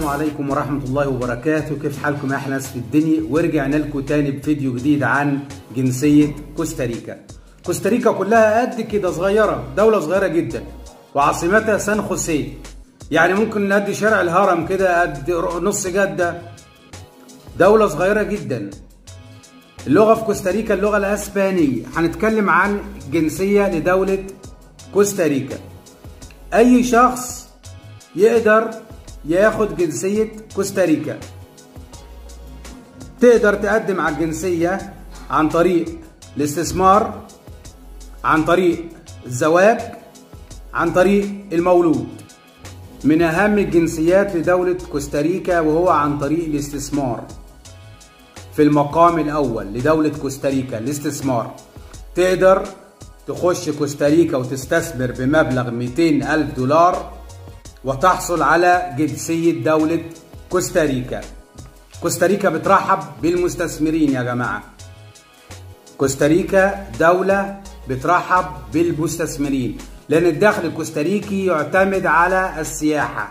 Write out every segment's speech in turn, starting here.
السلام عليكم ورحمة الله وبركاته كيف حالكم يا أحلى ناس في الدنيا ورجعنا لكم تاني بفيديو جديد عن جنسية كوستاريكا كوستاريكا كلها قد كده صغيرة دولة صغيرة جدا وعاصمتها سان خوسيه يعني ممكن قد شارع الهرم كده قد نص جدة دولة صغيرة جدا اللغة في كوستاريكا اللغة الأسبانية هنتكلم عن جنسية لدولة كوستاريكا أي شخص يقدر ياخد جنسية كوستاريكا تقدر تقدم على الجنسية عن طريق الاستثمار عن طريق الزواج عن طريق المولود من أهم الجنسيات لدولة كوستاريكا وهو عن طريق الاستثمار في المقام الأول لدولة كوستاريكا الاستثمار تقدر تخش كوستاريكا وتستثمر بمبلغ 200 ألف دولار وتحصل على جنسية دولة كوستاريكا كوستاريكا بترحب بالمستثمرين يا جماعة كوستاريكا دولة بترحب بالمستثمرين لأن الدخل الكوستاريكي يعتمد على السياحة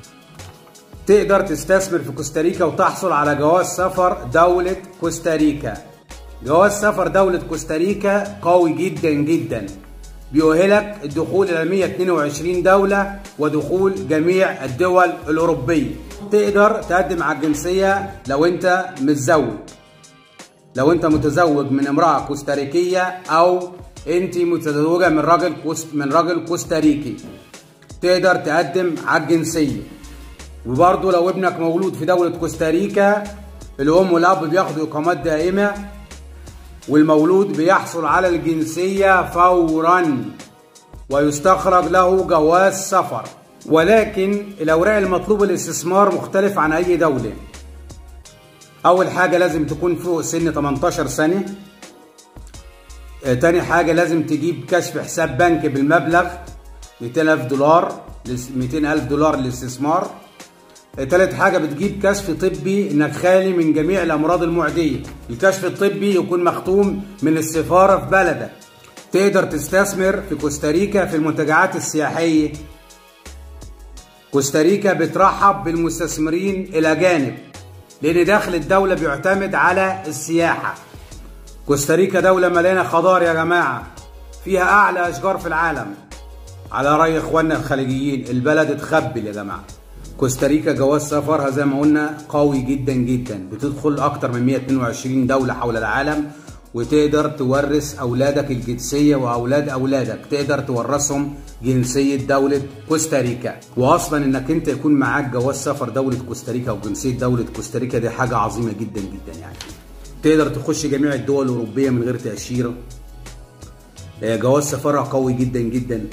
تقدر تستثمر في كوستاريكا وتحصل على جواز سفر دولة كوستاريكا جواز سفر دولة كوستاريكا قوي جدا جدا بيؤهلك الدخول إلى 122 دولة ودخول جميع الدول الأوروبية تقدر تقدم على الجنسية لو أنت متزوج لو أنت متزوج من امرأة كوستاريكية أو أنت متزوجة من راجل كوست من راجل كوستاريكي تقدر تقدم على الجنسية وبرضه لو ابنك مولود في دولة كوستاريكا الأم والأب بياخدوا إقامات دائمة والمولود بيحصل على الجنسية فورا ويستخرج له جواز سفر ولكن الأوراق المطلوبة للاستثمار مختلف عن أي دولة أول حاجة لازم تكون فوق سن 18 سنة آه تاني حاجة لازم تجيب كشف حساب بنك بالمبلغ 200 ألف دولار 200 ألف دولار للاستثمار تالت حاجة بتجيب كشف طبي انك خالي من جميع الامراض المعدية الكشف الطبي يكون مختوم من السفارة في بلدك تقدر تستثمر في كوستاريكا في المنتجعات السياحية كوستاريكا بترحب بالمستثمرين الاجانب لان دخل الدولة بيعتمد على السياحة كوستاريكا دولة مليانة خضار يا جماعة فيها اعلى اشجار في العالم على رأي اخواننا الخليجيين البلد اتخبل يا جماعه كوستاريكا جواز سفرها زي ما قلنا قوي جدا جدا بتدخل اكتر من 122 دولة حول العالم وتقدر تورث اولادك الجنسية واولاد اولادك تقدر تورثهم جنسية دولة كوستاريكا واصلا انك انت يكون معاك جواز سفر دولة كوستاريكا او جنسية دولة كوستاريكا دي حاجة عظيمة جدا جدا يعني تقدر تخش جميع الدول الاوروبية من غير تأشيرة جواز سفرها قوي جدا جدا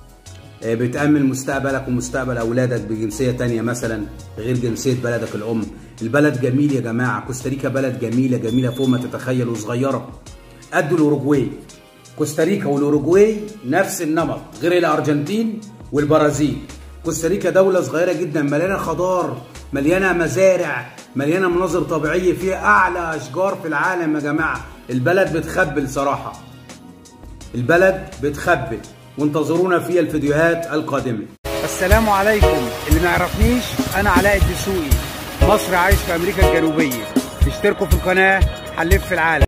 بتأمن مستقبلك ومستقبل أولادك بجنسية تانية مثلا غير جنسية بلدك الأم البلد جميل يا جماعة كوستاريكا بلد جميلة جميلة فوق ما تتخيل وصغيرة قد الأوروجواي كوستاريكا والأوروجواي نفس النمط غير الأرجنتين والبرازيل كوستاريكا دولة صغيرة جدا مليانة خضار مليانة مزارع مليانة مناظر طبيعية فيها أعلى أشجار في العالم يا جماعة البلد بتخبل صراحة البلد بتخبل وانتظرونا في الفيديوهات القادمة السلام عليكم اللي ما يعرفنيش انا علاء الدسوقي مصر عايش في امريكا الجنوبية اشتركوا في القناة هنلف في العالم